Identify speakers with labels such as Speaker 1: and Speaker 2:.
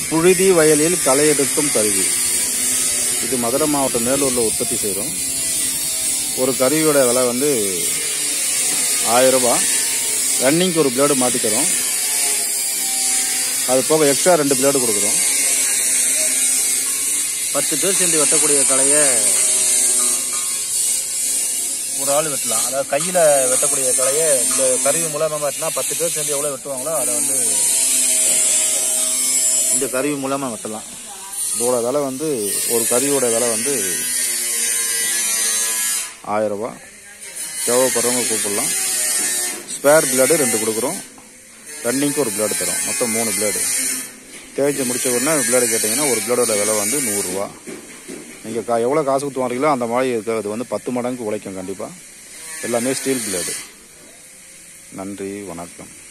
Speaker 1: புழுதி வயலில் களை எடுக்கும் கருவி இது மதுரை மாவட்டம் மேலூரில் உற்பத்தி செய்கிறோம் ஒரு கருவியோட விலை வந்து ஆயிரம் ரூபாய் ரன்னிங்க்கு ஒரு பிளேடு மாட்டி தரோம் அது போக எக்ஸ்ட்ரா ரெண்டு பிளேடு கொடுக்குறோம் பத்து பேர் சேர்ந்து வெட்டக்கூடிய கலையை ஒரு ஆள் வெட்டலாம் அதாவது கையில் வெட்டக்கூடிய கலையை இந்த கருவி மூலமாக வெட்டினா பத்து பேர் சேர்ந்து எவ்வளோ வெட்டுவாங்களோ அதை வந்து இந்த கருவி மூலமாக வெட்டலாம் இதோட விலை வந்து ஒரு கருவியோட விலை வந்து ஆயிரம் ரூபாய் தேவைப்படுறவங்க கூப்பிடலாம் ஸ்பேர் பிளேடு ரெண்டு கொடுக்குறோம் ரன்னிங்க்கு ஒரு பிளேடு தரோம் மொத்தம் மூணு பிளேடு தேய்ச்சி முடிச்ச உடனே பிளேடு கேட்டிங்கன்னா ஒரு பிளேடோட விலை வந்து நூறுரூவா நீங்கள் கா எவ்வளோ காசு கொடுத்து வாங்குறீங்களோ அந்த மாதிரி இருக்கிறது வந்து பத்து மடங்கு உழைக்கும் கண்டிப்பாக எல்லாமே ஸ்டீல் பிளேடு நன்றி வணக்கம்